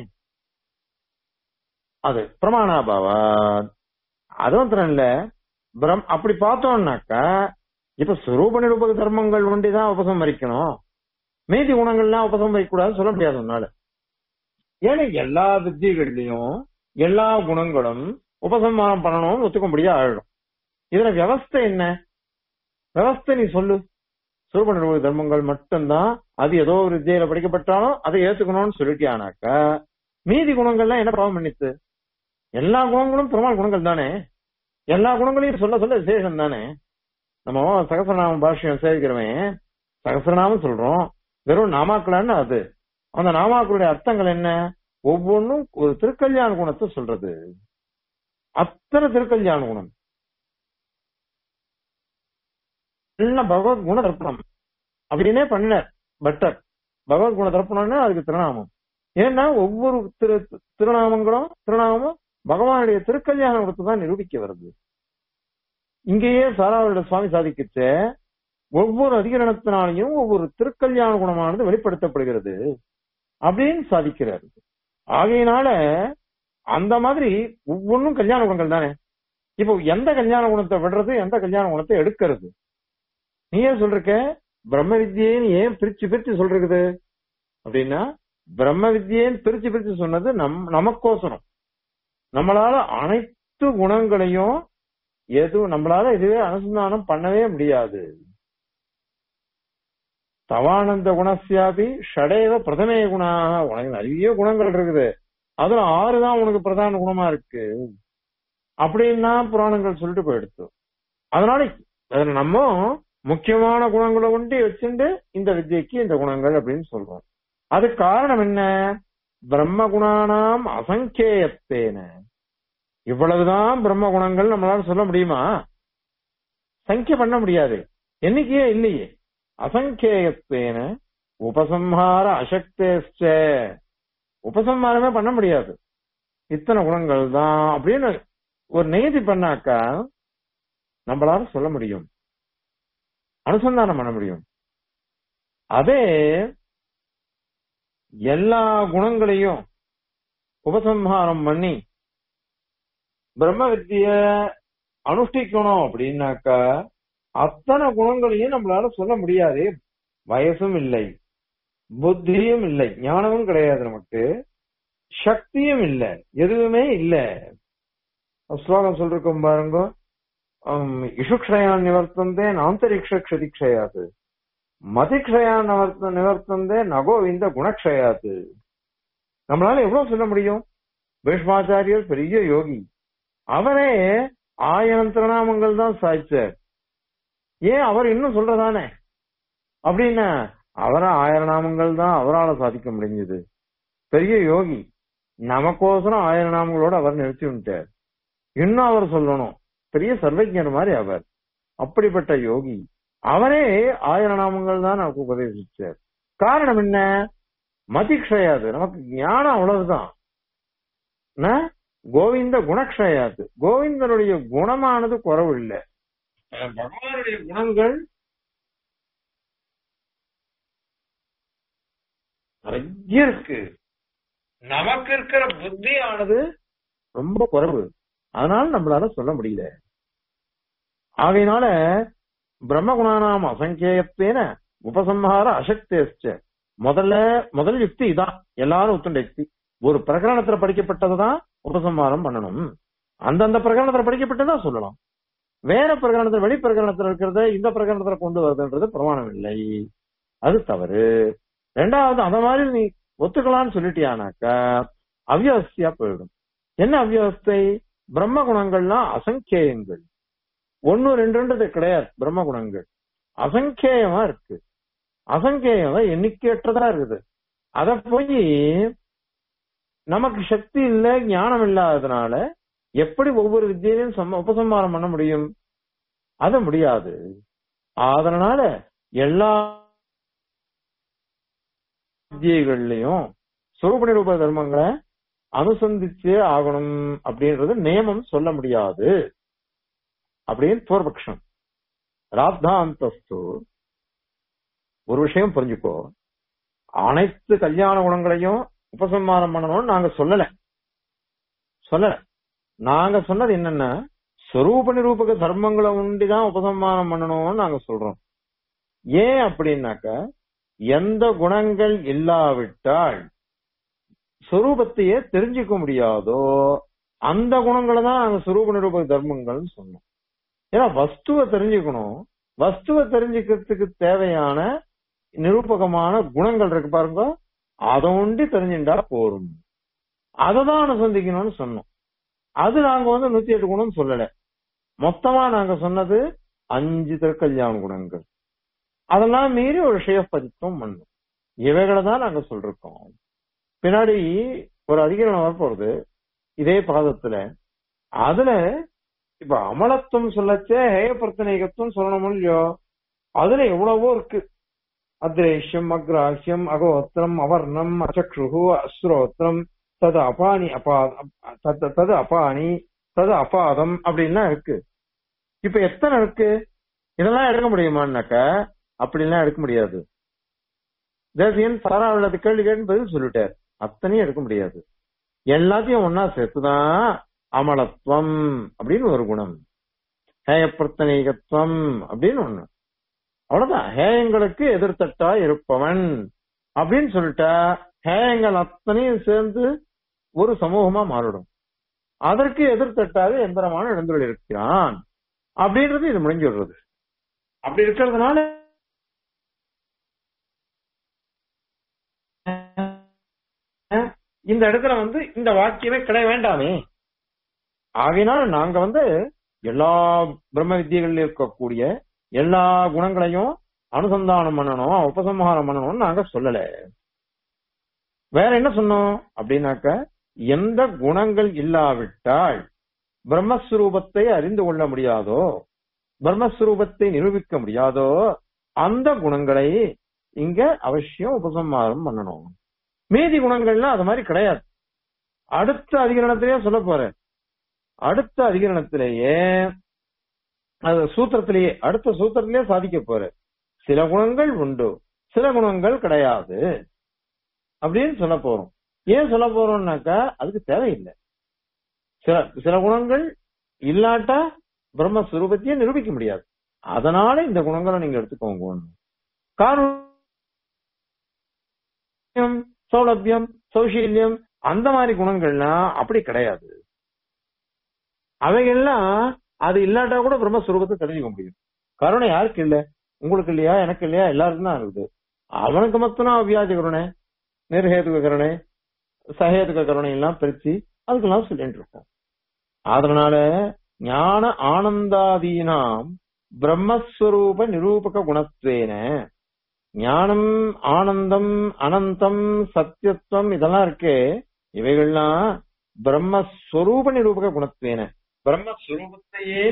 அது பிரமாணாபாவா அது மாத்திரம் இல்ல பிரம் அப்படி பார்த்தோம்னாக்கா இப்ப சுரூப நிரூபக தர்மங்கள் ஒண்டிதான் உபசம்ஹரிக்கணும் மீதி குணங்கள்லாம் உபசம்ஹரிக்க கூடாதுன்னு சொல்ல முடியாது உன்னால ஏன்னா எல்லா வித்தியகள்லயும் எல்லா குணங்களும் உபசம்மானம் பண்ணணும்னு ஒத்துக்க முடியாது ஆயிடும் இதுல வியவஸ்தை என்ன வியவஸ்தை நீ சொல்லு சுரூப நிரூபக தர்மங்கள் மட்டும்தான் அது ஏதோ ஒரு வித்தியில படிக்கப்பட்டாலும் அதை ஏத்துக்கணும்னு சொல்லிட்டியானாக்கா மீதி குணங்கள்லாம் என்ன பாவம் பண்ணித்து எல்லா குணங்களும் பெருமாள் குணங்கள் தானே எல்லா குணங்களையும் சொல்ல சொல்ல விசேஷம் தானே நம்ம சகசரநாம பாஷ்யம் சேவிக்கிறவன் சகசரநாமம் சொல்றோம் வெறும் நாமாக்களான்னு அது அந்த நாமாக்களுடைய அர்த்தங்கள் என்ன ஒவ்வொன்றும் ஒரு திருக்கல்யாண குணத்தை சொல்றது அத்தனை திருக்கல்யாண குணம் எல்லாம் பகவத் குண தர்ப்பணம் அப்படின்னே பண்ணினார் பட்டர் பகவத் குண தர்ப்பணம்னா அதுக்கு திருநாமம் ஏன்னா ஒவ்வொரு திரு திருநாமங்களும் திருநாமமும் பகவானுடைய திருக்கல்யாண குணத்தை தான் நிரூபிக்க வருது இங்கேயே சாராவருடைய சுவாமி சாதிக்கிச்ச ஒவ்வொரு அதிகரணத்தினாலையும் ஒவ்வொரு திருக்கல்யாண குணமானது வெளிப்படுத்தப்படுகிறது அப்படின்னு சாதிக்கிறார் ஆகையினால அந்த மாதிரி ஒவ்வொன்றும் கல்யாண குணங்கள் தானே இப்போ எந்த கல்யாண குணத்தை விடுறது எந்த கல்யாண குணத்தை எடுக்கிறது நீ ஏன் சொல்றக்க பிரம்ம வித்யேன்னு ஏன் பிரிச்சு பிரிச்சு சொல்றது அப்படின்னா பிரம்ம வித்யேன்னு பிரிச்சு பிரிச்சு சொன்னது நம் நமக்கோசரம் நம்மளால அனைத்து குணங்களையும் எதுவும் நம்மளால இதுவே அனுசந்தானம் பண்ணவே முடியாது தவானந்த குணசியாபி ஷடேவ பிரதமே குணா உனக்கு நிறைய குணங்கள் இருக்குது அதுல ஆறு தான் உனக்கு பிரதான குணமா இருக்கு அப்படின்னா புராணங்கள் சொல்லிட்டு போயிடுத்து அதனால அதுல நம்ம முக்கியமான குணங்களை ஒண்டி வச்சுட்டு இந்த வித்யக்கு இந்த குணங்கள் அப்படின்னு சொல்றோம் அது காரணம் என்ன பிரம்ம குணானாம் அசங்கேயத்தேன இவ்வளவுதான் பிரம்ம குணங்கள் நம்மளால சொல்ல முடியுமா சங்கிய பண்ண முடியாது எண்ணிக்கையே இல்லையே அசங்கேயத்தேன உபசம்ஹார அசக்தேச்ச உபசம்ஹாரமே பண்ண முடியாது இத்தனை குணங்கள் தான் அப்படின்னு ஒரு நியதி பண்ணாக்கா நம்மளால சொல்ல முடியும் அனுசந்தானம் பண்ண முடியும் அதே எல்லா குணங்களையும் உபசம்ஹாரம் பண்ணி பிரம்ம வித்திய அனுஷ்டிக்கணும் அப்படின்னாக்கா அத்தனை குணங்களையும் நம்மளால சொல்ல முடியாது வயசும் இல்லை புத்தியும் இல்லை ஞானமும் கிடையாது நமக்கு சக்தியும் இல்லை எதுவுமே இல்ல ஸ்லோகம் சொல்லிருக்கோம் பாருங்க இஷுக்ஷயான் நிவர்த்தந்தே ஆந்தரிக்ஷ க்ஷதிக்ஷயாது மதிக்ஷயான் நிவர்த்த நிவர்த்தந்தே நகோவிந்த குணக்ஷயாது நம்மளால எவ்வளவு சொல்ல முடியும் பீஷ்மாச்சாரியர் பெரிய யோகி அவரே ஆயிரம் திருநாமங்கள் தான் சாய்ச்சார் ஏன் அவர் இன்னும் சொல்றதானே அப்படின்னா அவர ஆயிரம் நாமங்கள் தான் அவரால் சாதிக்க முடிஞ்சது பெரிய யோகி நமக்கோசரம் ஆயிரம் நாமங்களோட அவர் நிறுத்தி விட்டார் இன்னும் அவர் சொல்லணும் பெரிய சர்வஜர் மாதிரி அவர் அப்படிப்பட்ட யோகி அவரே ஆயிரம் நாமங்கள் தான் நமக்கு உபதேசிச்சார் காரணம் என்ன மதிக்ஷயாது நமக்கு ஞானம் அவ்வளவுதான் கோவிந்த குணக்ஷயாது கோவிந்தனுடைய குணமானது குறவு இல்லை பகவானுடைய குணங்கள் நிறைய இருக்கு நமக்கு இருக்கிற புத்தியானது ரொம்ப குறைவு அதனால நம்மளால சொல்ல முடியல ஆகையினால பிரம்மகுணானாம் அசங்கேயத்தேன உபசம்ஹார அசக்தேச்ச முதல்ல முதல் யுக்தி இதான் எல்லாரும் ஒத்துண்ட யுக்தி ஒரு பிரகரணத்துல படிக்கப்பட்டதுதான் உபசம்ஹாரம் பண்ணணும் அந்தந்த பிரகரணத்துல படிக்கப்பட்டதா சொல்லலாம் வேற பிரகரணத்துல வெளி பிரகரணத்துல இருக்கிறத இந்த பிரகரணத்துல கொண்டு வருதுன்றது பிரமாணம் இல்லை அது தவறு ரெண்டாவது அந்த மாதிரி நீ ஒத்துக்கலாம்னு சொல்லிட்டியானாக்கா அவ்யவஸ்தையா போயிடும் என்ன அவ்யவஸ்தை பிரம்ம குணங்கள்லாம் அசங்கேயங்கள் ஒன்னு ரெண்டுன்றது கிடையாது பிரம்ம குணங்கள் அசங்கேயமா இருக்கு அசங்கேயம் எண்ணிக்கையற்றதா இருக்குது அத போய் நமக்கு சக்தி இல்ல ஞானம் இல்லாததுனால எப்படி ஒவ்வொரு வித்தியிலையும் சம்ம- உபசம்ஹாரம் பண்ண முடியும் அது முடியாது அதனால எல்லா வித்தியைகள்லயும் சுரூப நிரூப தர்மங்களை அனுசந்திச்சே ஆகணும் அப்படின்றது நியமம் சொல்ல முடியாது அப்படின்னு பூர்வபக்ஷம் ராத்தாந்தஸ்து ஒரு விஷயம் புரிஞ்சுக்கோ அனைத்து கல்யாண குணங்களையும் உபசம்மானம் பண்ணணும்னு நாங்க சொல்லல சொல்லல நாங்க சொன்னது என்னன்னா ஸ்வரூப நிரூபக தர்மங்களை உண்டிதான் உபசம்மானம் பண்ணணும்னு நாங்க சொல்றோம் ஏன் அப்படின்னாக்க எந்த குணங்கள் இல்லாவிட்டால் ஸ்வரூபத்தையே தெரிஞ்சுக்க முடியாதோ அந்த குணங்களை தான் நாங்க ஸ்வரூப நிரூபக தர்மங்கள்னு சொன்னோம் ஏன்னா வஸ்துவை தெரிஞ்சுக்கணும் வஸ்துவை தெரிஞ்சுக்கிறதுக்கு தேவையான நிரூபகமான குணங்கள் இருக்கு பாருங்க அதை உண்டி தெரிஞ்சுட்டா போரும் அதை தான் அனுசந்திக்கணும்னு சொன்னோம் அது நாங்க வந்து நூத்தி எட்டு குணம் சொல்லல மொத்தமா நாங்க சொன்னது அஞ்சு திருக்கல்யாண குணங்கள் அதெல்லாம் மீறி ஒரு ஷேயப்பதித்துவம் பண்ணும் இவைகளை தான் நாங்க சொல்றோம் பின்னாடி ஒரு அதிகரணம் வரப்போறது இதே பாதத்துல அதுல இப்ப அமலத்துவம் சொல்லச்சே ஹேயப்பிரத்தனைகத்துவம் சொல்லணும் இல்லையோ அதுல எவ்வளவோ இருக்கு அத்ரேஷ்யம் அக்ராஹ்யம் அகோத்திரம் அவர்ணம் அச்சக்ஷு அஸ்ரோத்திரம் தது அபானி அப்பா தது தது அபானி தது அபாதம் அப்படின்லாம் இருக்கு இப்ப எத்தனை இருக்கு இதெல்லாம் எடுக்க முடியுமான்னாக்க அப்படிலாம் எடுக்க முடியாது தேசியன் சாராவில்லது கேள்வி கேட்டு பதில் சொல்லிட்டார் அத்தனையும் எடுக்க முடியாது எல்லாத்தையும் ஒன்னா சேர்த்துதான் அமலத்துவம் அப்படின்னு ஒரு குணம் ஹேயப்பிரத்தனீகத்துவம் அப்படின்னு ஒண்ணு அவ்வளவுதான் ஹேயங்களுக்கு எதிர்த்தட்டா இருப்பவன் அப்படின்னு சொல்லிட்டா ஹேயங்கள் அத்தனையும் சேர்ந்து ஒரு சமூகமா மாறிடும் அதற்கு எதிர்த்தட்டாக எந்திரமான எழுந்துள்ள இருக்கிறான் அப்படின்றது இது முடிஞ்சு விடுறது அப்படி இருக்கிறதுனால இந்த இடத்துல வந்து இந்த வாக்கியமே கிடைய வேண்டாமே ஆகையினால் நாங்க வந்து எல்லா பிரம்ம வித்தியகள்ல இருக்கக்கூடிய எல்லா குணங்களையும் அனுசந்தானம் பண்ணணும் உபசம்ஹாரம் பண்ணணும்னு நாங்க சொல்லல வேற என்ன சொன்னோம் அப்படின்னாக்க எந்த குணங்கள் இல்லாவிட்டால் பிரம்மஸ்வரூபத்தை அறிந்து கொள்ள முடியாதோ பிரம்மஸ்வரூபத்தை நிரூபிக்க முடியாதோ அந்த குணங்களை இங்க அவசியம் உபசம்ஹாரம் பண்ணணும் மீதி குணங்கள்லாம் அது மாதிரி கிடையாது அடுத்த அதிகரணத்திலேயே சொல்ல போறேன் அடுத்த அதிகரணத்திலேயே அது சூத்திரத்திலேயே அடுத்த சூத்திரத்திலேயே சாதிக்க போற சில குணங்கள் உண்டு சில குணங்கள் கிடையாது அப்படின்னு சொல்ல போறோம் ஏன் சொல்ல போறோம்னாக்கா அதுக்கு தேவையில்லை சில சில குணங்கள் இல்லாட்டா பிரம்மஸ்வரூபத்தையே நிரூபிக்க முடியாது அதனால இந்த குணங்களை நீங்க எடுத்துக்கோங்க காரணம் சௌலபியம் சௌசீல்யம் அந்த மாதிரி குணங்கள்லாம் அப்படி கிடையாது அவைகள்லாம் அது இல்லாட்டா கூட பிரம்மஸ்வரூபத்தை தெரிஞ்சுக்க முடியும் கருணை யாருக்கு இல்ல உங்களுக்கு இல்லையா எனக்கு இல்லையா எல்லாருக்கும் தான் இருக்குது அவனுக்கு மட்டும்தான் அவ்வியாஜ கருணை நிர்ஹேதுக கருணை சஹேதுக கருணை எல்லாம் பிரிச்சு அதுக்கெல்லாம் சொல்லிட்டு இருக்கோம் அதனால ஞான ஆனந்தாதீனாம் பிரம்மஸ்வரூப நிரூபக குணத்வேன ஞானம் ஆனந்தம் அனந்தம் சத்தியத்துவம் இதெல்லாம் இருக்கே இவைகள்லாம் பிரம்மஸ்வரூப நிரூபக குணத்வேன பிரம்மஸ்வரூபத்தையே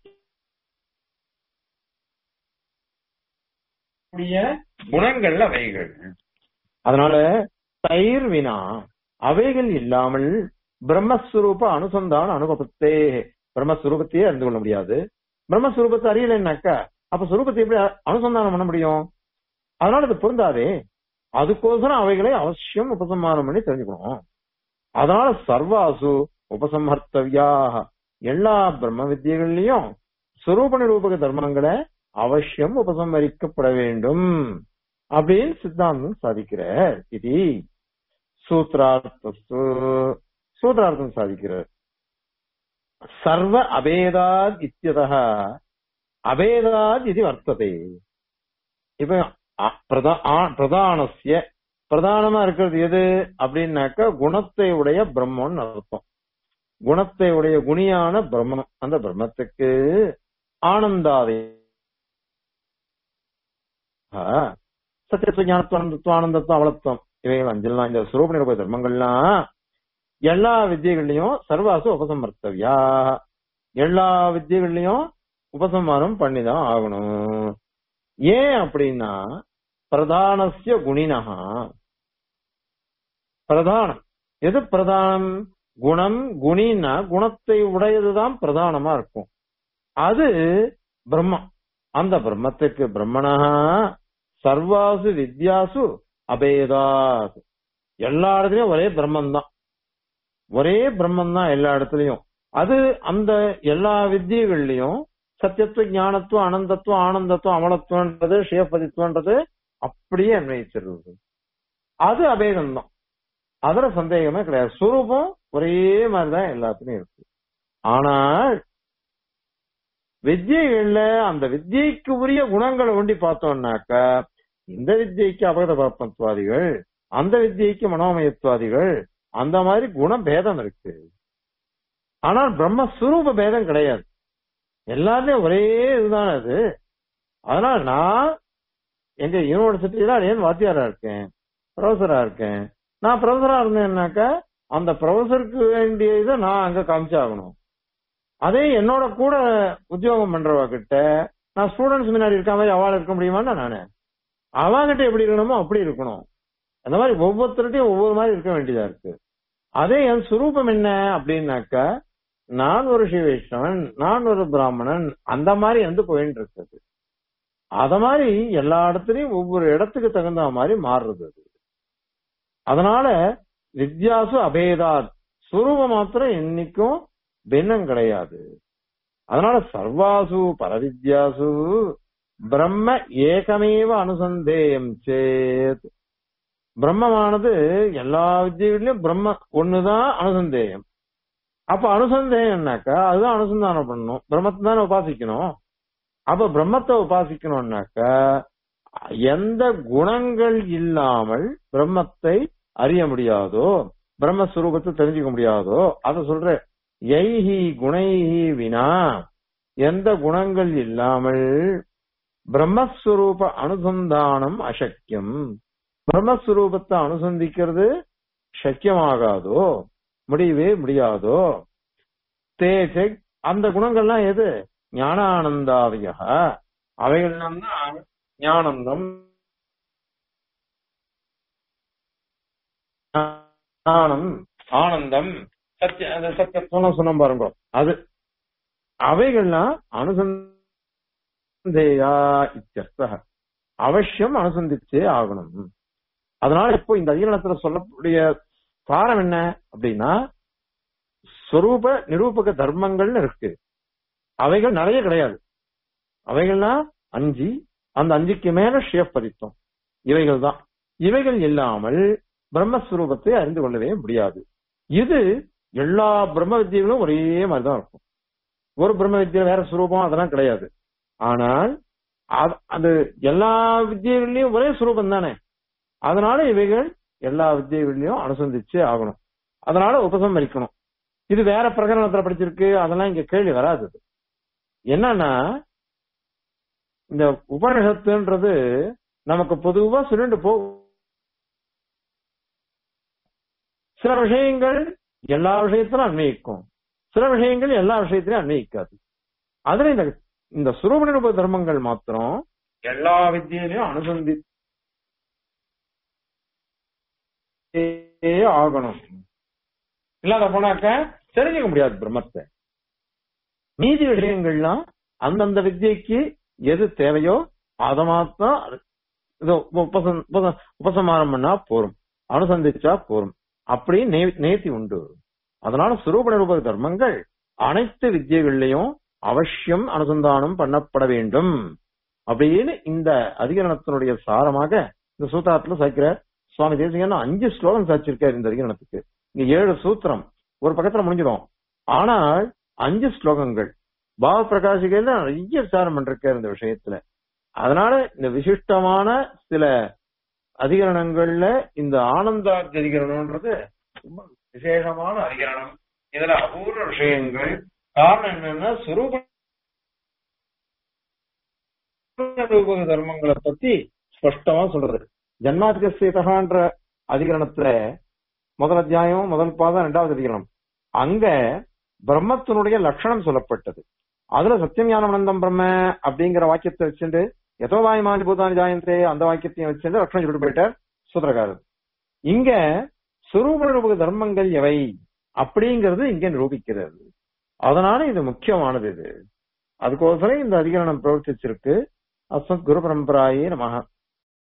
நிரூபிக்கக்கூடிய குணங்கள் அவைகள் அதனால தயிர் வினா அவைகள் இல்லாமல் பிரம்மஸ்வரூப அனுசந்தான அனுபவத்தே பிரம்மஸ்வரூபத்தையே அறிந்து கொள்ள முடியாது பிரம்மஸ்வரூபத்தை அறியலைன்னாக்கா அப்ப சுரூபத்தை எப்படி அனுசந்தானம் பண்ண முடியும் அதனால அது பொருந்தாதே அதுக்கோசரம் அவைகளை அவசியம் உபசம்மானம் பண்ணி தெரிஞ்சுக்கணும் அதனால சர்வாசு உபசம்ஹர்த்தவியாக எல்லா பிரம்ம வித்தியகள்லயும் சுரூப நிரூபக தர்மங்களை அவசியம் உபசம்ஹரிக்கப்பட வேண்டும் அப்படின்னு சித்தாந்தம் சாதிக்கிற இது சூத்ரார்த்தஸ்து சூத்ரார்த்தம் சாதிக்கிறார் சர்வ அபேதாத் இத்தியதः அபேதாத் இது வர்த்ததே இப்ப அ- பிரதா- ஆ- பிரதானஸ்ய பிரதானமா இருக்கிறது எது அப்படின்னாக்க குணத்தை உடைய பிரம்மம்னு அர்த்தம் குணத்தை உடைய குணியான பிரம்மம் அந்த பிரம்மத்துக்கு ஆனந்தாதே சத்தியத்துவ ஞானத்துவம் ஆனந்தத்துவம் அவலத்துவம் இவைகள் அஞ்செல்லாம் இந்த சுரூப நிரூப தர்மங்கள்லாம் எல்லா வித்தியகள்லயும் சர்வாசு உபசமர்த்தவியா எல்லா வித்தியகள்லயும் உபசம்மாரம் பண்ணிதான் ஆகணும் ஏன் அப்படின்னா பிரதானசிய குணினஹா பிரதானம் எது பிரதானம் குணம் குணின்னா குணத்தை உடையதுதான் பிரதானமா இருக்கும் அது பிரம்மம் அந்த பிரம்மத்துக்கு பிரம்மணா சர்வாசு வித்யாசு அபேதாத் எல்லா இடத்துலயும் ஒரே பிரம்மன் தான் ஒரே பிரம்மன் தான் எல்லா இடத்துலயும் அது அந்த எல்லா வித்தியகள்லயும் சத்தியத்துவ ஞானத்துவம் அனந்தத்துவம் ஆனந்தத்துவம் அமலத்துவன்றது ஷியபதித்துவன்றது அப்படியே அன்வயிச்சிருது அது அபேதம் தான் அதுல சந்தேகமே கிடையாது சுரூபம் ஒரே மாதிரிதான் எல்லாத்துலயும் இருக்கு ஆனால் வித்தியைகள்ல அந்த வித்தியைக்கு உரிய குணங்களை ஒண்டி பார்த்தோம்னாக்க இந்த வித்தியைக்கு அபகத பாப்பத்துவாதிகள் அந்த வித்தியைக்கு மனோமயத்துவாதிகள் அந்த மாதிரி குண பேதம் இருக்கு ஆனால் பிரம்மஸ்வரூப பேதம் கிடையாது எல்லாருமே ஒரே இதுதான் அது அதனால நான் எங்க யூனிவர்சிட்டியில ஏன் வாத்தியாரா இருக்கேன் ப்ரொஃபஸரா இருக்கேன் நான் ப்ரொஃபஸரா இருந்தேன்னாக்கா அந்த ப்ரொஃபஸருக்கு வேண்டிய இதை நான் அங்க காமிச்சாகணும் அதே என்னோட கூட உத்தியோகம் பண்றவ கிட்ட நான் ஸ்டூடெண்ட்ஸ் முன்னாடி இருக்க மாதிரி அவள் இருக்க முடியுமான்னு நானு அவகிட்ட எப்படி இருக்கணுமோ அப்படி இருக்கணும் அந்த மாதிரி ஒவ்வொருத்தருட்டையும் ஒவ்வொரு மாதிரி இருக்க வேண்டியதா இருக்கு அதே என் சுரூபம் என்ன அப்படின்னாக்கா நான் ஒரு சிவைஷ்ணவன் நான் ஒரு பிராமணன் அந்த மாதிரி வந்து போயிட்டு இருக்குது அத மாதிரி எல்லா இடத்துலயும் ஒவ்வொரு இடத்துக்கு தகுந்த மாதிரி மாறுறது அது அதனால வித்யாசு அபேதாத் சுரூபம் மாத்திரம் என்னைக்கும் பின்னம் கிடையாது அதனால சர்வாசு பரவித்யாசு பிரம்ம ஏகமேவ அனுசந்தேயம் சேத் பிரம்மமானது எல்லா வித்தியகளிலும் பிரம்ம ஒண்ணுதான் அனுசந்தேயம் அப்ப அனுசந்தேயம்னாக்கா அதுதான் அனுசந்தானம் பண்ணணும் பிரம்மத்தை தானே உபாசிக்கணும் அப்ப பிரம்மத்தை உபாசிக்கணும்னாக்கா எந்த குணங்கள் இல்லாமல் பிரம்மத்தை அறிய முடியாதோ பிரம்மஸ்வரூபத்தை தெரிஞ்சுக்க முடியாதோ அத சொல்ற எய்ஹி குணைஹி வினா எந்த குணங்கள் இல்லாமல் பிரம்மஸ்வரூப அனுசந்தானம் அசக்கியம் பிரம்மஸ்வரூபத்தை அனுசந்திக்கிறது சக்கியமாகாதோ முடியவே முடியாதோ தேஜை அந்த குணங்கள்லாம் எது ஞானானந்தாவிய அவைகள்லாம் தான் ஞானந்தம் ஞானம் ஆனந்தம் சத்திய அந்த சத்தியத்துவம் சொன்ன பாருங்க அது அவைகள்லாம் அனுசந்தேயா இத்தியர்த்த அவசியம் அனுசந்திச்சே ஆகணும் அதனால இப்போ இந்த அதிகரணத்துல சொல்லக்கூடிய சாரம் என்ன அப்படின்னா ஸ்வரூப நிரூபக தர்மங்கள்னு இருக்கு அவைகள் நிறைய கிடையாது அவைகள்லாம் அஞ்சு அந்த அஞ்சுக்கு மேல ஷியப்பதித்தம் இவைகள் தான் இவைகள் இல்லாமல் பிரம்மஸ்வரூபத்தை அறிந்து கொள்ளவே முடியாது இது எல்லா பிரம்ம வித்தியங்களும் ஒரே மாதிரிதான் இருக்கும் ஒரு பிரம்ம வித்தியை வேற சுரூபம் அதெல்லாம் கிடையாது ஆனால் அது- அது எல்லா வித்தியகள்லயும் ஒரே சுரூபம் தானே அதனால இவைகள் எல்லா வித்தியகள்லயும் அனுசந்திச்சு ஆகணும் அதனால உபசம்ஹரிக்கணும் இது வேற பிரகரணத்துல படிச்சிருக்கு அதெல்லாம் இங்க கேள்வி வராது என்னன்னா இந்த உபனிஷத்துன்றது நமக்கு பொதுவா சொல்லிட்டு போ சில விஷயங்கள் எல்லா விஷயத்திலும் அன்வயிக்கும் சில விஷயங்கள் எல்லா விஷயத்திலும் அன்வயிக்காது அதுல இந்த இந்த சுரூப நிரூப தர்மங்கள் மாத்திரம் எல்லா வித்தியிலையும் அனுசந்தி ஆகணும் இல்லாத போனாக்க தெரிஞ்சுக்க முடியாது பிரம்மத்தை மீதி விஷயங்கள்லாம் அந்தந்த வித்தியைக்கு எது தேவையோ அதை மாத்திரம் இது உபசம் உபச- உபசம்ஹாரம் பண்ணா போரும் அனுசந்திச்சா போரும் அப்படி நே- நேர்த்தி உண்டு அதனால சுரூப நிரூப தர்மங்கள் அனைத்து வித்தியைகள்லயும் அவசியம் அனுசந்தானம் பண்ணப்பட வேண்டும் அப்படின்னு இந்த அதிகரணத்தினுடைய சாரமாக இந்த சூத்திரத்துல சேர்க்கிற சுவாமி தேசிகன் அஞ்சு ஸ்லோகம் சாச்சிருக்காரு இந்த அதிகரணத்துக்கு இங்க ஏழு சூத்திரம் ஒரு பக்கத்துல முடிஞ்சிடும் ஆனால் அஞ்சு ஸ்லோகங்கள் பாவ பிரகாசிகையில நிறைய விசாரம் பண்ணிருக்காரு இந்த விஷயத்துல அதனால இந்த விசிஷ்டமான சில அதிகரணங்கள்ல இந்த ஆனந்தார்த்தி அதிகரணம்ன்றது ரொம்ப விசேஷமான அதிகரணம் இதுல அபூர்வ விஷயங்கள் காரணம் என்னன்னா சுரூப ரூபக தர்மங்களை பத்தி ஸ்பஷ்டமா சொல்றது ஜன்மாதிகசியதகான்ற அதிகரணத்துல முதல் அத்தியாயம் முதல் பாதம் இரண்டாவது அதிகரணம் அங்க பிரம்மத்தினுடைய லட்சணம் சொல்லப்பட்டது அதுல சத்தியம் ஞானமனந்தம் பிரம்ம அப்படிங்கிற வாக்கியத்தை வச்சுட்டு எதோவாய் மாதி பூதானி ஜாயந்தே அந்த வாக்கியத்தையும் வச்சுட்டு லட்சணம் சொல்லிட்டு போயிட்டார் சூத்திரக்காரர் இங்க சுரூப ரூபக தர்மங்கள் எவை அப்படிங்கிறது இங்க நிரூபிக்கிறது அதனால இது முக்கியமானது இது அதுக்கோசரம் இந்த அதிகரணம் பிரவர்த்திச்சிருக்கு அஸ்மத் குரு பரம்பராயே நமக